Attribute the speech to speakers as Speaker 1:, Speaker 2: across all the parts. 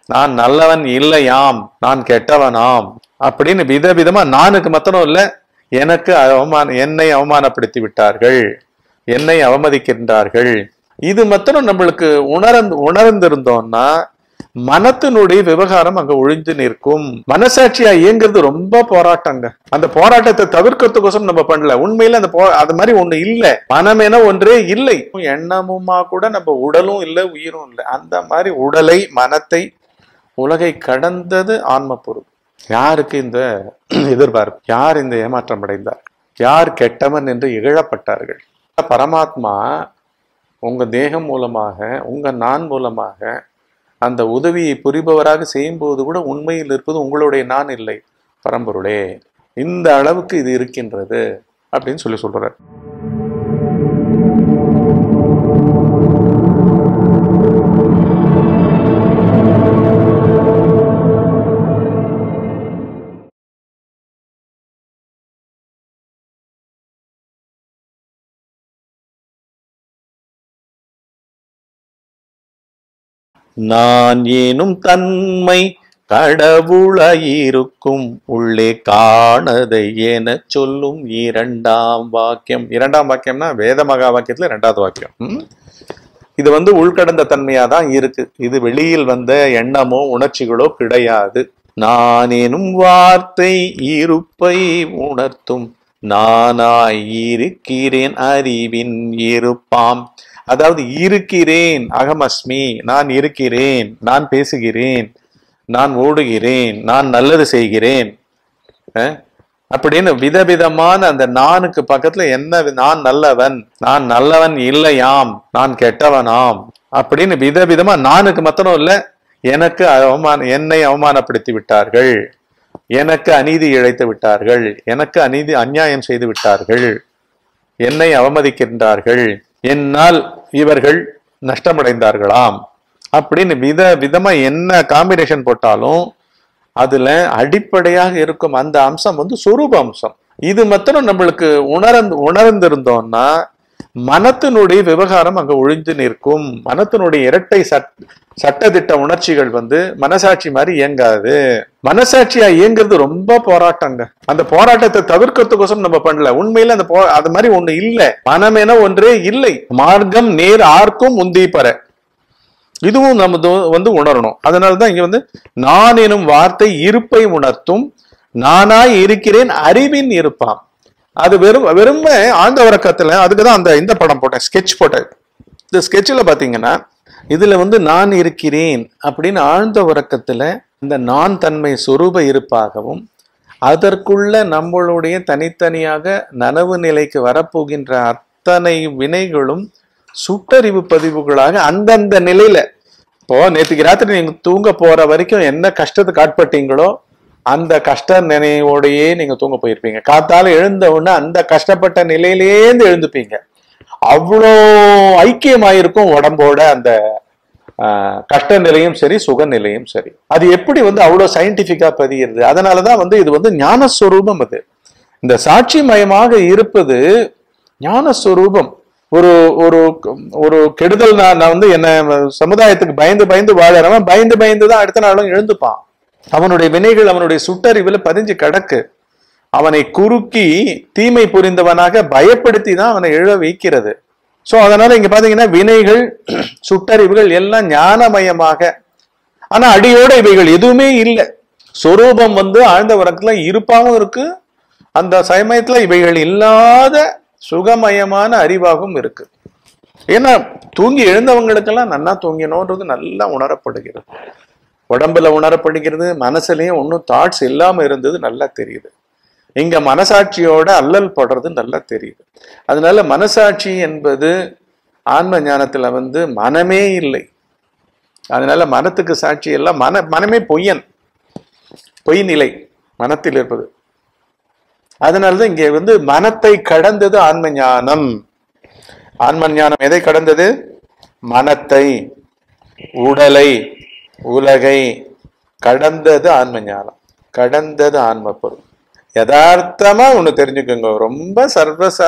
Speaker 1: நான் நல்லவன் இல்லையாம் நான் கெட்டவனாம் அப்படின்னு விதவிதமா நானுக்கு மாத்திரம் இல்ல எனக்கு அவமான என்னை அவமானப்படுத்தி விட்டார்கள் என்னை அவமதிக்கின்றார்கள் இது மாத்திரம் நம்மளுக்கு உணர்ந்து உணர்ந்திருந்தோம்னா மனத்தினுடைய விவகாரம் அங்க ஒழிந்து நிற்கும் மனசாட்சியா இயங்குறது ரொம்ப போராட்டங்க அந்த போராட்டத்தை தவிர்க்கிறதுக்கோசம் நம்ம பண்ணல உண்மையில அந்த போ அது மாதிரி ஒண்ணு இல்ல மனம் என ஒன்றே இல்லை எண்ணமுமா கூட நம்ம உடலும் இல்லை உயிரும் இல்லை அந்த மாதிரி உடலை மனத்தை உலகை கடந்தது ஆன்ம பொருள் யாருக்கு இந்த எதிர்பார்ப்பு யார் இந்த ஏமாற்றம் அடைந்தார் யார் கெட்டவன் என்று இகழப்பட்டார்கள் பரமாத்மா உங்க தேகம் மூலமாக உங்க நான் மூலமாக அந்த உதவியை புரிபவராக செய்யும்போது கூட உண்மையில் இருப்பது உங்களுடைய நான் இல்லை பரம்பொருளே இந்த அளவுக்கு இது இருக்கின்றது அப்படின்னு சொல்லி சொல்றார் நான் ஏனும் தன்மை கடவுளாயிருக்கும் உள்ளே காணதை என சொல்லும் இரண்டாம் வாக்கியம் இரண்டாம் வாக்கியம்னா வேத மகா வாக்கியத்துல இரண்டாவது வாக்கியம் ம்? இது வந்து உள்கடந்த தன்மையா தான் இருக்கு இது வெளியில் வந்த எண்ணமோ உணர்ச்சிகளோ கிடையாது நான் எனும் வார்த்தை இருப்பை உணர்த்தும் நானாய் இருக்கிறேன் அறிவின் இருப்பாம் அதாவது இருக்கிறேன் அகமஸ்மி நான் இருக்கிறேன் நான் பேசுகிறேன் நான் ஓடுகிறேன் நான் நல்லது செய்கிறேன் அஹ், அப்படின்னு விதவிதமான அந்த நானுக்கு பக்கத்துல என்ன வி- நான் நல்லவன் நான் நல்லவன் இல்லையாம் நான் கெட்டவனாம் அப்படின்னு விதவிதமா நானுக்கு மாத்திரம் இல்ல எனக்கு அவமான என்னை அவமானப்படுத்தி விட்டார்கள் எனக்கு அநீதி இழைத்து விட்டார்கள் எனக்கு அநீதி அநியாயம் செய்து விட்டார்கள் என்னை அவமதிக்கின்றார்கள் என்னால் இவர்கள் நஷ்டமடைந்தார்களாம் அப்படின்னு வித விதமா என்ன காம்பினேஷன் போட்டாலும் அதுல அடிப்படையாக இருக்கும் அந்த அம்சம் வந்து சொரூப அம்சம் இது மாத்திரம் நம்மளுக்கு உணர்ந்து உணர்ந்திருந்தோம்னா மனத்தினுடைய விவகாரம் அங்க ஒழிந்து நிற்கும் மனத்தினுடைய இரட்டை சட் சட்டதிட்ட உணர்ச்சிகள் வந்து மனசாட்சி மாதிரி இயங்காது மனசாட்சியா இயங்குறது ரொம்ப போராட்டங்க அந்த போராட்டத்தை தவிர்க்கிறதுக்கோசம் நம்ம பண்ணல உண்மையில அந்த போ அது மாதிரி ஒண்ணு இல்ல மனம் என ஒன்றே இல்லை மார்க்கம் நேர் ஆர்க்கும் முந்தி பர இதுவும் நம்ம து- வந்து உணரணும் அதனாலதான் இங்க வந்து நான் எனும் வார்த்தை இருப்பை உணர்த்தும் நானாய் இருக்கிறேன் அறிவின் இருப்பாம் அது வெறும் வெறும் ஆழ்ந்த உறக்கத்துல அதுக்குதான் அந்த இந்த படம் போட்டேன் ஸ்கெட்ச் போட்டேன் இந்த ஸ்கெட்சில் பாத்தீங்கன்னா இதுல வந்து நான் இருக்கிறேன் அப்படின்னு ஆழ்ந்த உறக்கத்துல இந்த நான் தன்மை சொரூப இருப்பாகவும் அதற்குள்ள நம்மளுடைய தனித்தனியாக நனவு நிலைக்கு வரப்போகின்ற அத்தனை வினைகளும் சுட்டறிவு பதிவுகளாக அந்தந்த நிலையில இப்போ நேற்றுக்கு ராத்திரி நீங்க தூங்க போற வரைக்கும் என்ன கஷ்டத்துக்கு ஆட்பட்டீங்களோ அந்த கஷ்ட நினைவோடையே நீங்க தூங்க போயிருப்பீங்க காத்தால எழுந்த உடனே அந்த கஷ்டப்பட்ட நிலையிலேருந்து எழுந்துப்பீங்க அவ்வளோ ஐக்கியமாயிருக்கும் உடம்போட அந்த ஆஹ், கஷ்ட நிலையும் சரி சுக நிலையும் சரி அது எப்படி வந்து அவ்வளோ சயின்டிபிக்கா பதியுது அதனாலதான் வந்து இது வந்து ஞானஸ்வரூபம் அது இந்த சாட்சி மயமாக இருப்பது ஞானஸ்வரூபம் ஒரு ஒரு ஒரு கெடுதல் நான் நான் வந்து என்ன சமுதாயத்துக்கு பயந்து பயந்து வாழறவன் பயந்து பயந்து தான் அடுத்த நாளும் எழுந்துப்பான் அவனுடைய வினைகள் அவனுடைய சுட்டறிவுல பதிஞ்சு கிடக்கு அவனை குறுக்கி தீமை புரிந்தவனாக பயப்படுத்தி தான் அவனை எழ வைக்கிறது சோ அதனால இங்க பாத்தீங்கன்னா வினைகள் சுட்டறிவுகள் எல்லாம் ஞானமயமாக ஆனா அடியோட இவைகள் எதுவுமே இல்லை சொரூபம் வந்து ஆழ்ந்த உறக்கத்துல இருப்பாவும் இருக்கு அந்த சமயத்துல இவைகள் இல்லாத சுகமயமான அறிவாகவும் இருக்கு ஏன்னா தூங்கி எழுந்தவங்களுக்கெல்லாம் நன்னா தூங்கினோன்றது நல்லா உணரப்படுகிறது உடம்புல உணரப்படுகிறது மனசுலயும் ஒன்றும் தாட்ஸ் இல்லாம இருந்தது நல்லா தெரியுது இங்க மனசாட்சியோட அல்லல் படுறது நல்லா தெரியுது அதனால மனசாட்சி என்பது ஆன்ம ஞானத்துல வந்து மனமே இல்லை அதனால மனத்துக்கு சாட்சி எல்லாம் மன மனமே பொய்யன் பொய் நிலை மனத்தில் இருப்பது அதனாலதான் இங்க வந்து மனத்தை கடந்தது ஆன்ம ஞானம் ஆன்ம ஞானம் எதை கடந்தது மனத்தை உடலை உலகை கடந்தது ஆன்ம ஞானம் கடந்தது ஆன்ம பொருள் யதார்த்தமா ஒண்ணு தெரிஞ்சுக்கோங்க ரொம்ப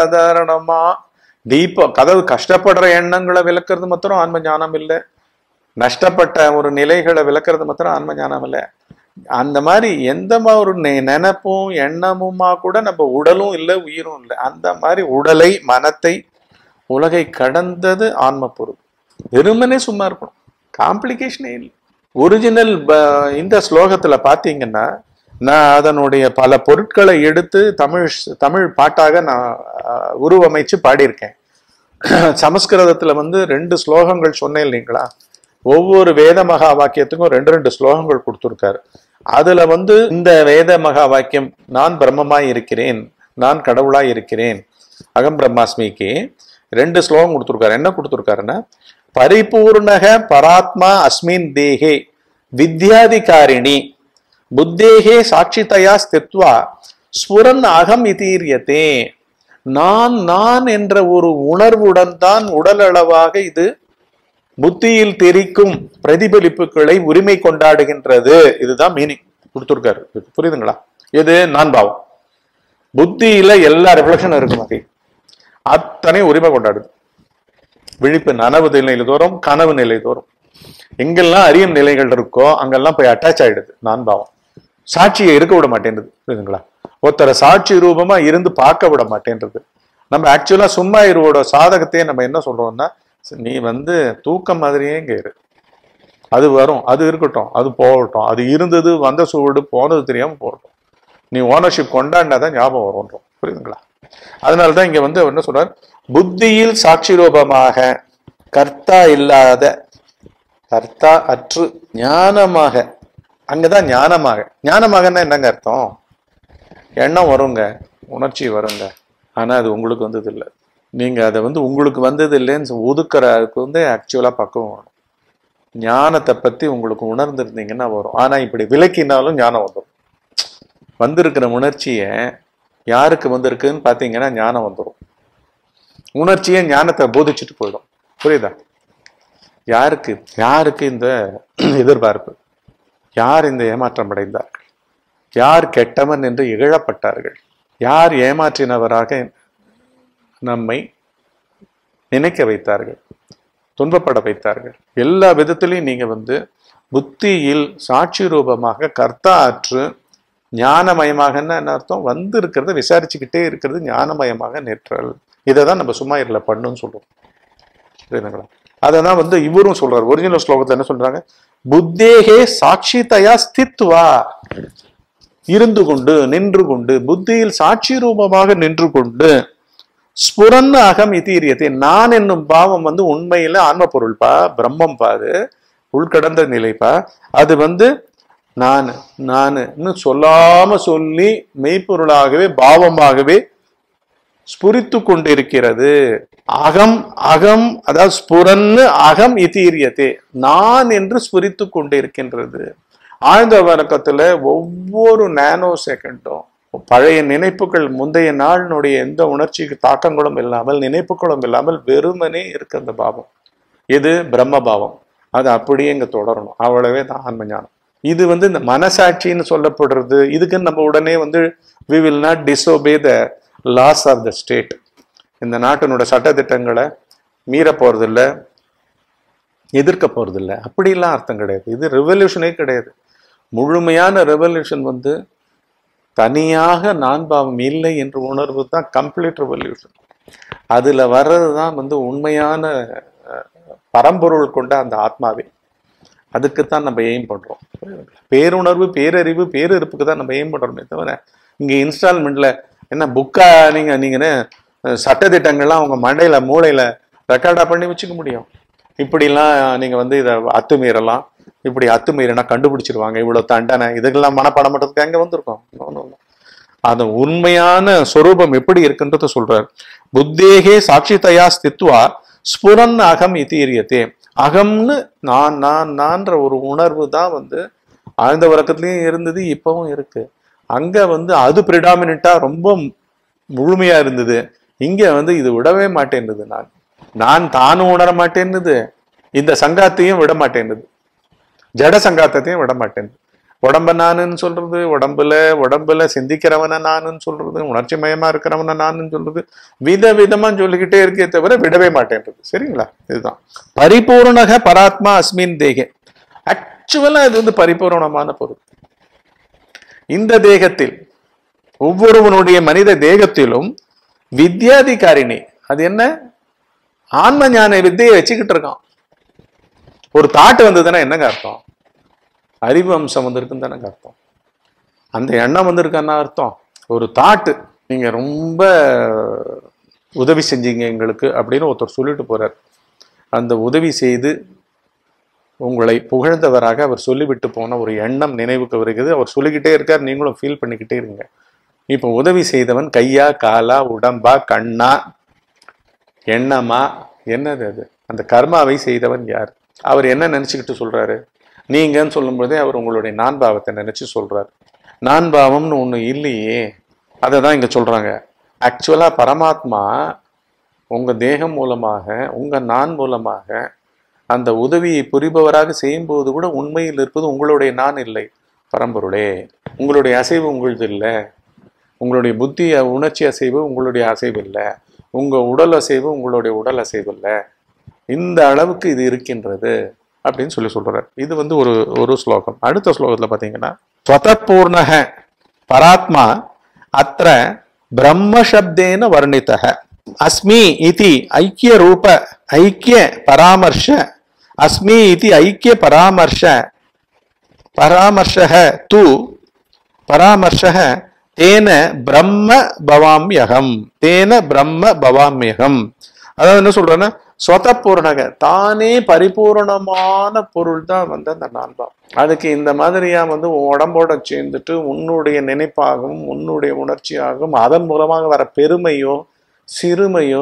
Speaker 1: சர்வசாதாரணமா டீப்பா கதவு கஷ்டப்படுற எண்ணங்களை விளக்குறது மாத்திரம் ஆன்ம ஞானம் இல்லை நஷ்டப்பட்ட ஒரு நிலைகளை விளக்குறது மாத்திரம் ஆன்ம ஞானம் இல்லை அந்த மாதிரி எந்த மாதிரி ஒரு நெ- நினைப்பும் எண்ணமுமா கூட நம்ம உடலும் இல்லை உயிரும் இல்லை அந்த மாதிரி உடலை மனத்தை உலகை கடந்தது ஆன்ம பொருள் வெறுமனே சும்மா இருக்கணும் காம்ப்ளிகேஷனே இல்லை ஒரிஜினல் இந்த ஸ்லோகத்துல பாத்தீங்கன்னா நான் அதனுடைய பல பொருட்களை எடுத்து தமிழ் தமிழ் பாட்டாக நான் அஹ், உருவமைச்சு பாடியிருக்கேன் சமஸ்கிருதத்துல வந்து ரெண்டு ஸ்லோகங்கள் சொன்னேன் இல்லைங்களா ஒவ்வொரு வேத மகா வாக்கியத்துக்கும் ரெண்டு ரெண்டு ஸ்லோகங்கள் கொடுத்துருக்காரு அதுல வந்து இந்த வேத மகா வாக்கியம் நான் பிரம்மமாய் இருக்கிறேன் நான் கடவுளாய் இருக்கிறேன் அகம் பிரம்மாஸ்மிக்கு ரெண்டு ஸ்லோகம் கொடுத்துருக்காரு என்ன கொடுத்துருக்காருன்னா பரிபூர்ணக பராத்மா அஸ்மின் தேகே வித்யாதிகாரிணி புத்தேகே சாட்சிதயா ஸ்தித்வா ஸ்புரன் அகம் இதீரியத்தே நான் நான் என்ற ஒரு உணர்வுடன் தான் உடல் அளவாக இது புத்தியில் தெரிக்கும் பிரதிபலிப்புகளை உரிமை கொண்டாடுகின்றது இதுதான் மீனிங் கொடுத்துருக்காரு புரியுதுங்களா இது நான் பாவம் புத்தியில எல்லா ரிஃப்ளெக்ஷனும் இருக்கு மாதிரி அத்தனை உரிமை கொண்டாடுது விழிப்பு நனவு நிலை தோறும் கனவு நிலை தோறும் எங்கெல்லாம் அறியும் நிலைகள் இருக்கோ அங்கெல்லாம் போய் அட்டாச் ஆயிடுது நான் பாவம் சாட்சியை இருக்க விட மாட்டேன்றது புரியுதுங்களா ஒருத்தரை சாட்சி ரூபமா இருந்து பார்க்க விட மாட்டேன்றது நம்ம ஆக்சுவலா சும்மா இருவோட சாதகத்தையே நம்ம என்ன சொல்றோம்னா நீ வந்து தூக்கம் மாதிரியே இங்க இரு அது வரும் அது இருக்கட்டும் அது போகட்டும் அது இருந்தது வந்த சூடு போனது தெரியாம போகட்டும் நீ ஓனர்ஷிப் கொண்டாடினாதான் ஞாபகம் வரும்ன்றோம் புரியுதுங்களா அதனால தான் இங்க வந்து அவர் என்ன சொல்றார் புத்தியில் சாட்சி ரூபமாக கர்த்தா இல்லாத கர்த்தா அற்று ஞானமாக அங்கதான் ஞானமாக ஞானமாகன்னா என்னங்க அர்த்தம் எண்ணம் வருங்க உணர்ச்சி வருங்க ஆனா அது உங்களுக்கு வந்தது இல்லை நீங்க அதை வந்து உங்களுக்கு வந்தது இல்லைன்னு ஒதுக்குறதுக்கு வந்து ஆக்சுவலா பக்குவம் வரும் ஞானத்தை பத்தி உங்களுக்கு உணர்ந்திருந்தீங்கன்னா வரும் ஆனா இப்படி விலக்கினாலும் ஞானம் வந்துடும் வந்திருக்கிற உணர்ச்சியை யாருக்கு வந்திருக்குன்னு பார்த்தீங்கன்னா ஞானம் வந்துடும் உணர்ச்சியே ஞானத்தை போதிச்சுட்டு போயிடும் புரியுதா யாருக்கு யாருக்கு இந்த எதிர்பார்ப்பு யார் இந்த ஏமாற்றம் அடைந்தார்கள் யார் கெட்டவன் என்று இகழப்பட்டார்கள் யார் ஏமாற்றினவராக நம்மை நினைக்க வைத்தார்கள் துன்பப்பட வைத்தார்கள் எல்லா விதத்திலையும் நீங்க வந்து புத்தியில் சாட்சி ரூபமாக கர்த்தா ஆற்று ஞானமயமாகன்னா என்ன அர்த்தம் வந்து இருக்கிறத விசாரிச்சுக்கிட்டே இருக்கிறது ஞானமயமாக நேற்றல் இதை தான் நம்ம சும்மா இருல பண்ணுன்னு சொல்றோம் புரியுதுங்களா அதை தான் வந்து இவரும் சொல்றாரு ஒரிஜினல் ஸ்லோகத்துல என்ன சொல்றாங்க புத்தேகே சாட்சிதயா ஸ்தித்வா இருந்து கொண்டு நின்று கொண்டு புத்தியில் சாட்சி ரூபமாக நின்று கொண்டு ஸ்புரன் அகம் இதீரியத்தை நான் என்னும் பாவம் வந்து உண்மையில ஆன்ம பொருள்பா பிரம்மம் பாது உள்கடந்த நிலைப்பா அது வந்து நான் நானுன்னு சொல்லாம சொல்லி மெய்ப்பொருளாகவே பாவமாகவே ஸ்புரித்து கொண்டிருக்கிறது அகம் அகம் அதாவது ஸ்புரன்னு அகம் இதீரியத்தே நான் என்று ஸ்புரித்து கொண்டிருக்கின்றது ஆழ்ந்த வணக்கத்துல ஒவ்வொரு நானோ செகண்டும் பழைய நினைப்புகள் முந்தைய நாளினுடைய எந்த உணர்ச்சிக்கு தாக்கங்களும் இல்லாமல் நினைப்புகளும் இல்லாமல் வெறுமனே இருக்கு அந்த பாவம் இது பிரம்ம பாவம் அது அப்படியே இங்க தொடரணும் அவ்வளவே தான் ஆன்ம ஞானம் இது வந்து இந்த மனசாட்சின்னு சொல்லப்படுறது இதுக்கு நம்ம உடனே வந்து we will not disobey the laws of the state இந்த நாட்டினோட சட்டத்திட்டங்களை மீற போறதில்ல எதிர்க்க போறதில்ல அப்படிலாம் அர்த்தம் கிடையாது இது ரெவல்யூஷனே கிடையாது முழுமையான ரெவல்யூஷன் வந்து தனியாக நான் பாவம் இல்லை என்ற உணர்வு தான் கம்ப்ளீட் ரெவல்யூஷன் அதுல வர்றது தான் வந்து உண்மையான அஹ், பரம்பொருள் கொண்ட அந்த ஆத்மாவே அதுக்குத்தான் நம்ம எய்ம் பண்றோம் பேருணர்வு பேரறிவு பேரிருப்புக்கு தான் நம்ம எய்ம் பண்றோமே தவிர இங்க இன்ஸ்டால்மெண்ட்ல என்ன புக்கா நீங்க நீங்க சட்டத்திட்டங்கள்லாம் உங்க மண்டையில மூளையில ரெக்கார்டா பண்ணி வச்சுக்க முடியும் இப்படிலாம் நீங்க வந்து இதை அத்துமீறலாம் இப்படி அத்துமீறினா கண்டுபிடிச்சிருவாங்க இவ்வளவு தண்டனை இதுக்கெல்லாம் மனப்பாடம் பண்றதுக்கு எங்க வந்திருக்கோம் No, no, no. அந்த உண்மையான சொரூபம் எப்படி இருக்குன்றத சொல்றார் புத்தேகே சாட்சிதயா ஸ்தித்வா ஸ்புரன் அகம் இதீரியத்தே அகம்னு நான் நான் நான்ற ஒரு உணர்வு தான் வந்து ஆழ்ந்த உறக்கத்துலயும் இருந்தது இப்பவும் இருக்கு அங்க வந்து அது பிரிடாமினா ரொம்ப முழுமையா இருந்தது இங்க வந்து இது விடவே மாட்டேன்னுது நான் நான் தானும் உணர மாட்டேன்னுது இந்த சங்காத்தையும் விட மாட்டேன்னுது ஜட சங்காத்தத்தையும் விட மாட்டேன் உடம்ப நானுன்னு சொல்றது உடம்புல உடம்புல சிந்திக்கிறவன நானுன்னு சொல்றது உணர்ச்சி மயமா இருக்கிறவன நானுன்னு சொல்றது வித விதமா சொல்லிக்கிட்டே இருக்கே தவிர விடவே மாட்டேன்றது சரிங்களா இதுதான் பரிபூர்ணக பராத்மா அஸ்மின் தேகே ஆக்சுவலா இது வந்து பரிபூர்ணமான பொருள் இந்த தேகத்தில் ஒவ்வொருவனுடைய மனித தேகத்திலும் வித்யாதிகாரிணி அது என்ன ஆன்ம ஞான வித்தையை வச்சுக்கிட்டு இருக்கான் ஒரு தாட்டு வந்ததுன்னா என்னங்க அர்த்தம் அறிவு அம்சம் வந்திருக்குன்னு தானங்க அர்த்தம் அந்த எண்ணம் வந்திருக்கான்னா அர்த்தம் ஒரு தாட்டு நீங்க ரொம்ப உதவி செஞ்சீங்க எங்களுக்கு அப்படின்னு ஒருத்தர் சொல்லிட்டு போறார் அந்த உதவி செய்து உங்களை புகழ்ந்தவராக அவர் சொல்லிவிட்டு போன ஒரு எண்ணம் நினைவுக்கு வருகிறது அவர் சொல்லிக்கிட்டே இருக்கார் நீங்களும் ஃபீல் பண்ணிக்கிட்டே இருங்க இப்போ உதவி செய்தவன் கையா காலா உடம்பா கண்ணா எண்ணமா என்னது அது அந்த கர்மாவை செய்தவன் யார் அவர் என்ன நினைச்சுக்கிட்டு சொல்றாரு நீங்கன்னு சொல்லும்போதே அவர் உங்களுடைய நான் பாவத்தை நினைச்சு சொல்றாரு நான் பாவம்னு ஒண்ணு இல்லையே அதை தான் இங்க சொல்றாங்க ஆக்சுவலா பரமாத்மா உங்க தேகம் மூலமாக உங்க நான் மூலமாக அந்த உதவியை புரிபவராக செய்யும்போது கூட உண்மையில் இருப்பது உங்களுடைய நான் இல்லை பரம்பொருளே உங்களுடைய அசைவு உங்களது இல்லை உங்களுடைய புத்தி உணர்ச்சி அசைவு உங்களுடைய அசைவு இல்லை உங்க உடல் அசைவு உங்களுடைய உடல் அசைவு இல்லை இந்த அளவுக்கு இது இருக்கின்றது அப்படின்னு சொல்லி சொல்றார் இது வந்து ஒரு ஒரு ஸ்லோகம் அடுத்த ஸ்லோகத்துல பாத்தீங்கன்னா ஸ்வதபூர்ணக பராத்மா அத்த பிரம்மசப்தேன வர்ணித்தக அஸ்மி இதி ஐக்கிய ரூப ஐக்கிய பராமர்ஷ அஸ்மி இதி ஐக்கிய பராமர்ஷ பராமர்ஷः தூ பராமர்ஷः தேன பிரம்ம பவாமியகம் தேன பிரம்ம பவாமியகம் அதாவது என்ன சொல்றேன்னா சொதப்பூர்ணக தானே பரிபூரணமான பொருள் தான் வந்து அந்த நான்பாம் அதுக்கு இந்த மாதிரியா வந்து உன் உடம்போட சேர்ந்துட்டு உன்னுடைய நினைப்பாகவும் உன்னுடைய உணர்ச்சியாகவும் அதன் மூலமாக வர பெருமையோ சிறுமையோ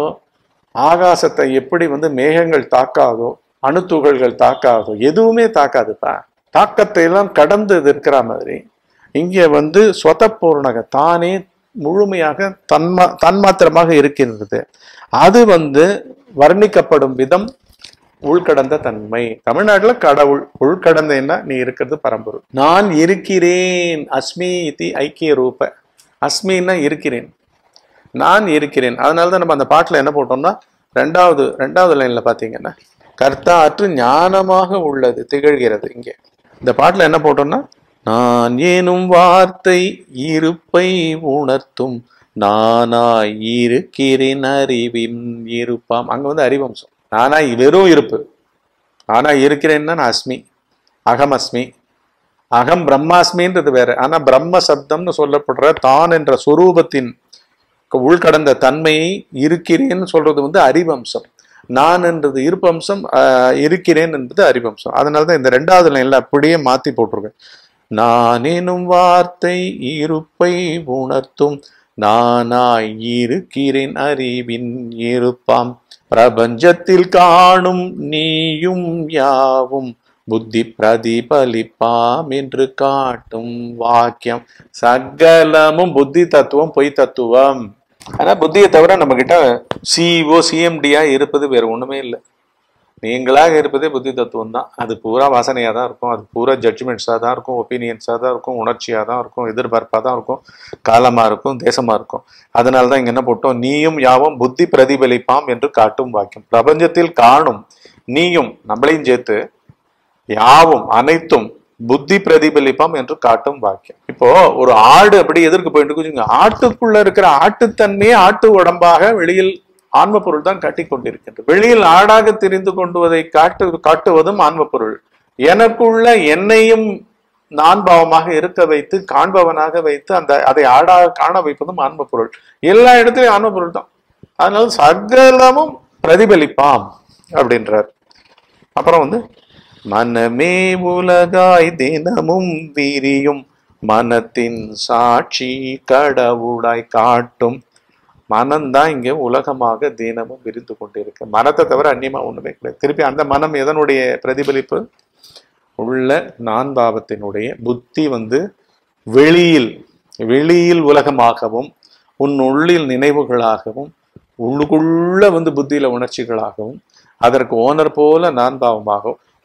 Speaker 1: ஆகாசத்தை எப்படி வந்து மேகங்கள் தாக்காதோ அணுத்துகள்கள் தாக்காதோ எதுவுமே தாக்காதுப்பா தாக்கத்தை எல்லாம் கடந்து இது இருக்கிற மாதிரி இங்கே வந்து ஸ்வதப்பூர்ணக தானே முழுமையாக தன்மா தன்மாத்திரமாக இருக்கின்றது அது வந்து வர்ணிக்கப்படும் விதம் உள்கடந்த தன்மை தமிழ்நாட்டுல கடவுள் உள்கடந்த என்ன நீ இருக்கிறது பரம்பொருள் நான் இருக்கிறேன் அஸ்மி இதி ஐக்கிய ரூப அஸ்மின்னா இருக்கிறேன் நான் இருக்கிறேன் அதனால தான் நம்ம அந்த பாட்டுல என்ன போட்டோம்னா ரெண்டாவது ரெண்டாவது லைன்ல பாத்தீங்கன்னா கர்த்தாற்று ஞானமாக உள்ளது திகழ்கிறது இங்கே இந்த பாட்டுல என்ன போட்டோம்னா நான் ஏனும் வார்த்தை இருப்பை உணர்த்தும் நானாய் இருக்கிறேன் அறிவின் இருப்பாம் அங்க வந்து அறிவம்சம் நானா வெறும் இருப்பு ஆனா இருக்கிறேன்னா நான் அஸ்மி அகம் அஸ்மி அகம் பிரம்மாஸ்மின்றது வேற ஆனா பிரம்ம சப்தம்னு சொல்லப்படுற தான் என்ற சொரூபத்தின் உள்கடந்த தன்மையை இருக்கிறேன்னு சொல்றது வந்து அறிவம்சம் நான் என்றது இருப்பம்சம் ஆஹ், இருக்கிறேன் என்பது அறிவம்சம் அதனாலதான் இந்த ரெண்டாவது லைன்ல அப்படியே மாத்தி போட்டிருக்கேன் நான் எனும் வார்த்தை இருப்பை உணர்த்தும் நானாய் இருக்கிறேன் அறிவின் இருப்பாம் பிரபஞ்சத்தில் காணும் நீயும் யாவும் புத்தி பிரதிபலிப்பாம் என்று காட்டும் வாக்கியம் சகலமும் புத்தி தத்துவம் பொய் தத்துவம் ஆனா புத்தியை தவிர நம்ம கிட்ட சிஓ சிஎம்டியா இருப்பது வேற ஒண்ணுமே இல்லை நீங்களாக இருப்பதே புத்தி தத்துவம் தான் அது பூரா வாசனையாக தான் இருக்கும் அது பூரா ஜட்ஜ்மெண்ட்ஸாக தான் இருக்கும் ஒப்பீனியன்ஸாக தான் இருக்கும் உணர்ச்சியாக தான் இருக்கும் எதிர்பார்ப்பாக தான் இருக்கும் காலமாக இருக்கும் தேசமாக இருக்கும் அதனால தான் இங்கே என்ன போட்டோம் நீயும் யாவும் புத்தி பிரதிபலிப்பாம் என்று காட்டும் வாக்கியம் பிரபஞ்சத்தில் காணும் நீயும் நம்மளையும் சேர்த்து யாவும் அனைத்தும் புத்தி பிரதிபலிப்பாம் என்று காட்டும் வாக்கியம் இப்போ ஒரு ஆடு அப்படி எதற்கு போயிட்டு இருக்குங்க ஆட்டுக்குள்ள இருக்கிற ஆட்டுத்தன்மையே ஆட்டு உடம்பாக வெளியில் ஆன்ம பொருள் தான் காட்டிக் கொண்டிருக்கின்றது வெளியில் ஆடாக தெரிந்து கொண்டுவதை காட்டு காட்டுவதும் ஆன்ம பொருள் எனக்குள்ள என்னையும் நான் பாவமாக இருக்க வைத்து காண்பவனாக வைத்து அந்த அதை ஆடாக காண வைப்பதும் ஆன்ம பொருள் எல்லா இடத்துலயும் ஆன்ம பொருள் தான் அதனால சகலமும் பிரதிபலிப்பாம் அப்படின்றார் அப்புறம் வந்து மனமே உலகாய் தினமும் விரியும் மனத்தின் சாட்சி கடவுளாய் காட்டும் மனம்தான் இங்க உலகமாக தினமும் விரிந்து கொண்டிருக்கு மனத்தை தவிர அந்நியமா ஒண்ணுமே கிடையாது திருப்பி அந்த மனம் எதனுடைய பிரதிபலிப்பு உள்ள நான் பாவத்தினுடைய புத்தி வந்து வெளியில் வெளியில் உலகமாகவும் உன் உள்ளில் நினைவுகளாகவும் உள்ளுக்குள்ள வந்து புத்தியில உணர்ச்சிகளாகவும் அதற்கு ஓனர் போல நான் பாவமாகவும்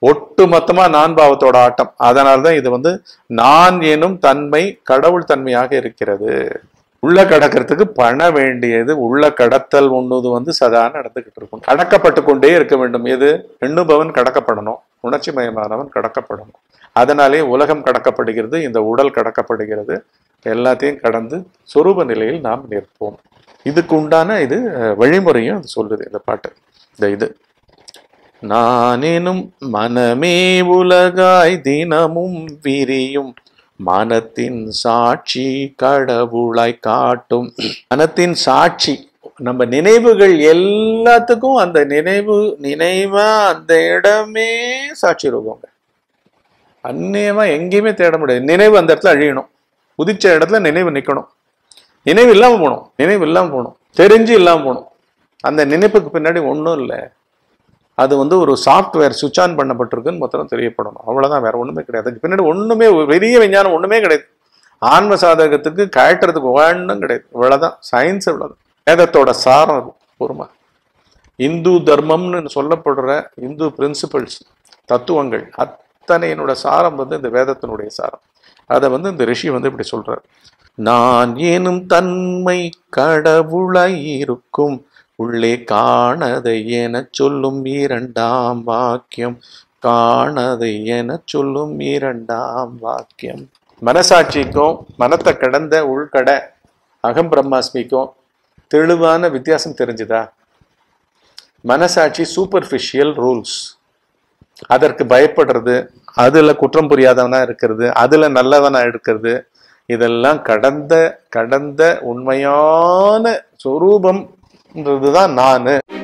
Speaker 1: ஒட்டு மொத்தமா நான் பாவத்தோட ஆட்டம் அதனால்தான் இது வந்து நான் எனும் தன்மை கடவுள் தன்மையாக இருக்கிறது உள்ள கடக்கிறதுக்கு பண வேண்டியது உள்ள கடத்தல் ஒண்ணுது வந்து சதா நடந்துகிட்டு இருக்கும் கடக்கப்பட்டு கொண்டே இருக்க வேண்டும் எது எண்ணுபவன் கடக்கப்படணும் உணர்ச்சி மயமானவன் கடக்கப்படணும் அதனாலே உலகம் கடக்கப்படுகிறது இந்த உடல் கடக்கப்படுகிறது எல்லாத்தையும் கடந்து சொரூப நிலையில் நாம் நிற்போம் இதுக்கு உண்டான இது அஹ், வழிமுறையும் அது சொல்லுது இந்த பாட்டு இந்த இது நானெனும் மனமே உலகாய் தினமும் விரியும் மனத்தின் சாட்சி கடவுளாய் காட்டும் மனத்தின் சாட்சி நம்ம நினைவுகள் எல்லாத்துக்கும் அந்த நினைவு நினைவா அந்த இடமே சாட்சி ரூபங்க அந்நியமா எங்கேயுமே தேட முடியாது நினைவு அந்த இடத்துல அழியணும் உதிச்ச இடத்துல நினைவு நிக்கணும் நினைவு இல்லாம போகணும் நினைவு இல்லாம போகணும் தெரிஞ்சு இல்லாம போகணும் அந்த நினைப்புக்கு பின்னாடி ஒன்றும் இல்லை அது வந்து ஒரு சாஃப்ட்வேர் சுவிட்ச் ஆன் பண்ணப்பட்டிருக்குன்னு மொத்தம் தெரியப்படணும் அவ்வளவுதான் வேற ஒண்ணுமே கிடையாது அதுக்கு பின்னாடி ஒண்ணுமே ஒரு பெரிய விஞ்ஞானம் ஒண்ணுமே கிடையாது ஆன்ம சாதகத்துக்கு கழட்டுறதுக்கு ஒன்றும் கிடையாது இவ்வளவுதான் சயின்ஸ் இவ்வளவுதான் வேதத்தோட சாரம் அது பொறுமை இந்து தர்மம்னு சொல்லப்படுற இந்து பிரின்சிபல்ஸ் தத்துவங்கள் அத்தனையினோட சாரம் வந்து இந்த வேதத்தினுடைய சாரம் அதை வந்து இந்த ரிஷி வந்து இப்படி சொல்றார் நான் எனும் தன்மை கடவுளாய் இருக்கும் உள்ளே காணதை எனச் சொல்லும் இரண்டாம் வாக்கியம் காணதை எனச் சொல்லும் இரண்டாம் வாக்கியம் மனசாட்சிக்கும் மனத்தை கடந்த உள்கட அகம் பிரம்மாஸ்மிக்கும் தெளிவான வித்தியாசம் தெரிஞ்சுதா மனசாட்சி சூப்பர்ஃபிஷியல் ரூல்ஸ் அதற்கு பயப்படுறது அதுல குற்றம் புரியாதவனா இருக்கிறது அதுல நல்லவனா இருக்கிறது இதெல்லாம் கடந்த கடந்த உண்மையான சொரூபம்ன்றதுதான் நானு